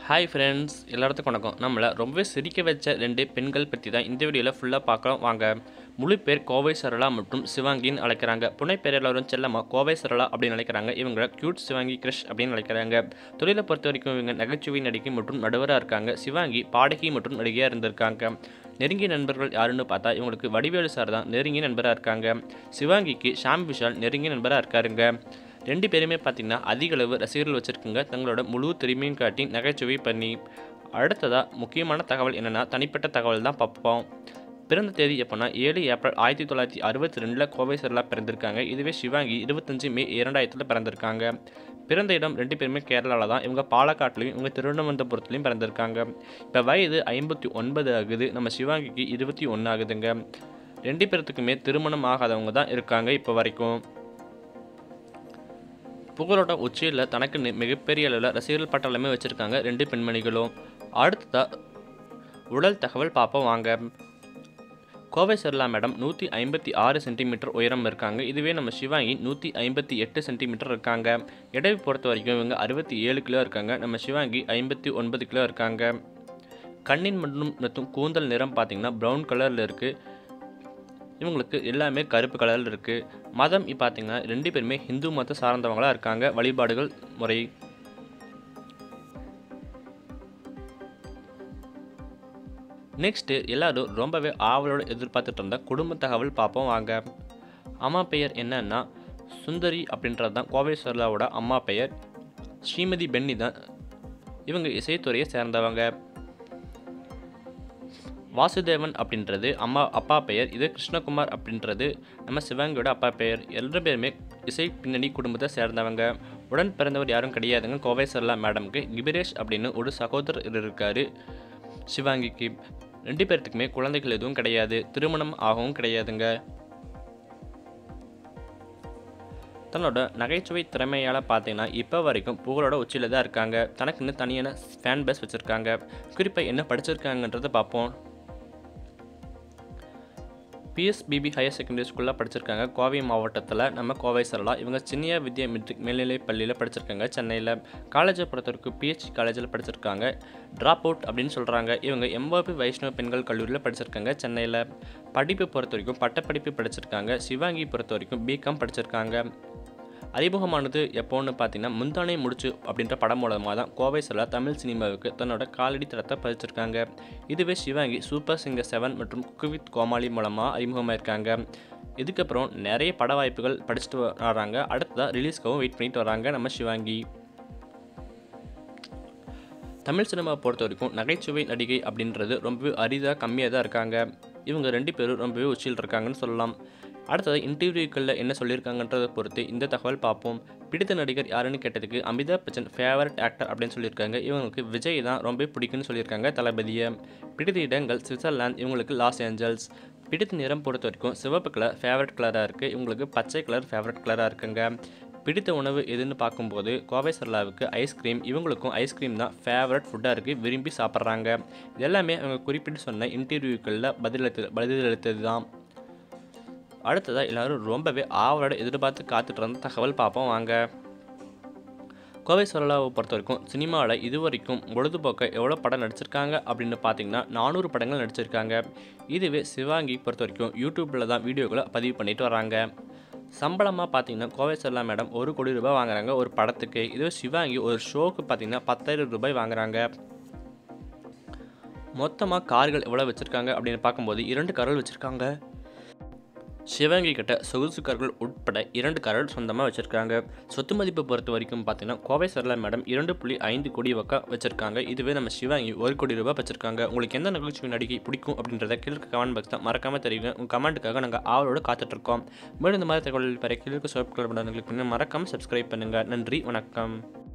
hi friends எல்லாத்துக்கும் வணக்கம் நம்மளை ரொம்பவே சிரிக்க வச்ச ரெண்டு பெண்கள் பற்றி தான் இந்த வீடியோவில் ஃபுல்லாக பார்க்கலாம் வாங்க முழு பேர் கோவை சரளா மற்றும் சிவாங்கின்னு அழைக்கிறாங்க புனை பேர் எல்லாரும் செல்லமாக கோவை சரளா அப்படின்னு அழைக்கிறாங்க இவங்க கியூட் சிவாங்கி கிருஷ் அப்படின்னு அழைக்கிறாங்க தொழிலை பொறுத்த வரைக்கும் இவங்க நகைச்சுவை நடிகை மற்றும் நடுவராக இருக்காங்க சிவாங்கி பாடகி மற்றும் நடிகையாக இருந்திருக்காங்க நெருங்கிய நண்பர்கள் யாருன்னு பார்த்தா இவங்களுக்கு வடிவேலு சார் தான் நெருங்கிய நண்பராக இருக்காங்க சிவாங்கிக்கு ஷாம் விஷால் நெருங்கிய நண்பராக இருக்காருங்க ரெண்டு பேருமே பார்த்தீங்கன்னா அதிக அளவு ரசிகர்கள் வச்சுருக்குங்க தங்களோட முழு திறமையும் காட்டி நகைச்சுவை பண்ணி அடுத்ததாக முக்கியமான தகவல் என்னென்னா தனிப்பட்ட தகவல் தான் பார்ப்போம் பிறந்த தேதி எப்போனா ஏழு ஏப்ரல் ஆயிரத்தி தொள்ளாயிரத்தி அறுபத்தி ரெண்டில் கோவை சரலா பிறந்திருக்காங்க இதுவே சிவாங்கி இருபத்தஞ்சு மே இரண்டாயிரத்தில் பிறந்திருக்காங்க பிறந்த இடம் ரெண்டு பேருமே கேரளாவில் தான் இவங்க பாலக்காட்டுலையும் இவங்க திருவனந்தபுரத்துலையும் பிறந்திருக்காங்க இப்போ வயது ஐம்பத்தி ஒன்பது ஆகுது நம்ம சிவாங்கிக்கு இருபத்தி ஒன்று ஆகுதுங்க ரெண்டு பேர்த்துக்குமே திருமணம் ஆகாதவங்க தான் இருக்காங்க இப்போ வரைக்கும் புகழோட உச்சியில் தனக்கு மிகப்பெரிய அளவில் ரசிகர்கள் பட்டாளமே வச்சுருக்காங்க ரெண்டு பெண்மணிகளும் அடுத்ததாக உடல் தகவல் பார்ப்போம் வாங்க கோவை சரலா மேடம் நூற்றி ஐம்பத்தி ஆறு சென்டிமீட்டர் உயரம் இருக்காங்க இதுவே நம்ம சிவாங்கி நூற்றி ஐம்பத்தி எட்டு சென்டிமீட்டர் இருக்காங்க எடை பொறுத்த வரைக்கும் இவங்க அறுபத்தி ஏழு கிலோ இருக்காங்க நம்ம சிவாங்கி ஐம்பத்தி ஒன்பது கிலோ இருக்காங்க கண்ணின் மற்றும் மற்றும் கூந்தல் நிறம் பார்த்திங்கன்னா ப்ரௌன் கலரில் இருக்குது இவங்களுக்கு எல்லாமே கருப்பு கலரில் இருக்குது மதம் இப்போ பார்த்தீங்கன்னா ரெண்டு பேருமே ஹிந்து மதத்தை சார்ந்தவங்களாக இருக்காங்க வழிபாடுகள் முறை நெக்ஸ்ட்டு எல்லோரும் ரொம்பவே ஆவலோடு எதிர்பார்த்துட்டு இருந்த குடும்ப தகவல் பார்ப்போம் வாங்க அம்மா பெயர் என்னன்னா சுந்தரி அப்படின்றது தான் கோவை சரலாவோட அம்மா பெயர் ஸ்ரீமதி பென்னி தான் இவங்க இசைத்துறையை சேர்ந்தவங்க வாசுதேவன் அப்படின்றது அம்மா அப்பா பெயர் இது கிருஷ்ணகுமார் அப்படின்றது நம்ம சிவங்கியோட அப்பா பெயர் எல்லா பேருமே இசை பின்னணி குடும்பத்தை சேர்ந்தவங்க உடன் பிறந்தவர் யாரும் கிடையாதுங்க கோவை சரலா மேடம்க்கு கிபிரேஷ் அப்படின்னு ஒரு சகோதரர் இருக்கார் சிவாங்கிக்கு ரெண்டு பேர்த்துக்குமே குழந்தைகள் எதுவும் கிடையாது திருமணம் ஆகவும் கிடையாதுங்க தன்னோட நகைச்சுவை திறமையால் பார்த்தீங்கன்னா இப்போ வரைக்கும் புகழோட உச்சியில் தான் இருக்காங்க தனக்குன்னு தனியான ஃபேன் பேஸ் வச்சுருக்காங்க குறிப்பாக என்ன படிச்சிருக்காங்கன்றதை பார்ப்போம் பிஎஸ்பிபி ஹையர் செகண்டரி ஸ்கூலில் படிச்சிருக்காங்க கோவை மாவட்டத்தில் நம்ம கோவை சரலா இவங்க சின்னியா வித்யா மெட்ரிக் மேல்நிலை பள்ளியில் படிச்சிருக்காங்க சென்னையில் காலேஜை பொறுத்தவரைக்கும் பிஹெச்சி காலேஜில் படிச்சிருக்காங்க ட்ராப் அவுட் அப்படின்னு சொல்கிறாங்க இவங்க எம்ஓபி வைஷ்ணவ பெண்கள் கல்லூரியில் படிச்சிருக்காங்க சென்னையில் படிப்பு பொறுத்த வரைக்கும் பட்டப்படிப்பு படிச்சிருக்காங்க சிவாங்கி பொறுத்த வரைக்கும் பிகாம் படிச்சிருக்காங்க அறிமுகமானது எப்போன்னு பார்த்தீங்கன்னா முந்தானை முடிச்சு அப்படின்ற படம் மூலமாக தான் கோவை சரலா தமிழ் சினிமாவுக்கு தன்னோட காலடி தரத்தை பதிச்சிருக்காங்க இதுவே சிவாங்கி சூப்பர் சிங்கர் செவன் மற்றும் குக்கு வித் கோமாளி மூலமாக அறிமுகமாயிருக்காங்க இதுக்கப்புறம் நிறைய பட வாய்ப்புகள் படிச்சுட்டு வராங்க அடுத்ததாக ரிலீஸ்க்காகவும் வெயிட் பண்ணிட்டு வராங்க நம்ம சிவாங்கி தமிழ் சினிமா பொறுத்த வரைக்கும் நகைச்சுவை நடிகை அப்படின்றது ரொம்பவே அரிதாக கம்மியாக தான் இருக்காங்க இவங்க ரெண்டு பேரும் ரொம்பவே உச்சியில் இருக்காங்கன்னு சொல்லலாம் அடுத்தது இன்டர்வியூக்களில் என்ன சொல்லியிருக்காங்கன்றதை பொறுத்து இந்த தகவல் பார்ப்போம் பிடித்த நடிகர் யாருன்னு கேட்டதுக்கு அமிதாப் பச்சன் ஃபேவரட் ஆக்டர் அப்படின்னு சொல்லியிருக்காங்க இவங்களுக்கு விஜய் தான் ரொம்ப பிடிக்குன்னு சொல்லியிருக்காங்க தளபதியை பிடித்த இடங்கள் சுவிட்சர்லாந்து இவங்களுக்கு லாஸ் ஏஞ்சல்ஸ் பிடித்த நிறம் பொறுத்த வரைக்கும் சிவப்பு கலர் ஃபேவரட் கலராக இருக்குது இவங்களுக்கு பச்சை கலர் ஃபேவரட் கலராக இருக்குங்க பிடித்த உணவு எதுன்னு பார்க்கும்போது கோவை சரலாவுக்கு ஐஸ்கிரீம் இவங்களுக்கும் ஐஸ்கிரீம் தான் ஃபேவரட் ஃபுட்டாக இருக்குது விரும்பி சாப்பிட்றாங்க இது எல்லாமே அவங்க குறிப்பிட்டு சொன்ன இன்டர்வியூக்களில் பதிலளித்து பதிலளித்தது தான் அடுத்ததாக எல்லோரும் ரொம்பவே ஆவலோட எதிர்பார்த்து காத்துட்டு இருந்த தகவல் பார்ப்போம் வாங்க கோவை சரளாவை பொறுத்த வரைக்கும் சினிமாவில் இது வரைக்கும் பொழுதுபோக்க எவ்வளோ படம் நடிச்சிருக்காங்க அப்படின்னு பார்த்தீங்கன்னா நானூறு படங்கள் நடிச்சிருக்காங்க இதுவே சிவாங்கி பொறுத்த வரைக்கும் யூடியூப்பில் தான் வீடியோக்களை பதிவு பண்ணிட்டு வராங்க சம்பளமாக பார்த்தீங்கன்னா கோவை சரளா மேடம் ஒரு கோடி ரூபாய் வாங்குறாங்க ஒரு படத்துக்கு இதுவே சிவாங்கி ஒரு ஷோக்கு பார்த்தீங்கன்னா பத்தாயிரம் ரூபாய் வாங்குறாங்க மொத்தமாக கார்கள் எவ்வளோ வச்சுருக்காங்க அப்படின்னு பார்க்கும்போது இரண்டு கார்கள் வச்சுருக்காங்க சிவகங்கை கிட்ட சொகுசு கார்கள் உட்பட இரண்டு கார்கள் சொந்தமாக வச்சுருக்காங்க சொத்து மதிப்பு பொறுத்த வரைக்கும் பார்த்தீங்கன்னா கோவை சரலா மேடம் இரண்டு புள்ளி ஐந்து கோடி பக்கம் வச்சுருக்காங்க இதுவே நம்ம சிவகங்கை ஒரு கோடி ரூபாய் வச்சுருக்காங்க உங்களுக்கு எந்த நகைச்சுவை நடிகை பிடிக்கும் அப்படின்றத கீழே கமெண்ட் பாக்ஸ் தான் மறக்காமல் தெரியுங்க உங்கள் கமெண்ட்டுக்காக நாங்கள் ஆவலோடு காத்துட்ருக்கோம் மேலும் இந்த மாதிரி தகவல் பெற கீழே சோப் கிளிக் பண்ணி மறக்காமல் சப்ஸ்கிரைப் பண்ணுங்கள் நன்றி வணக்கம்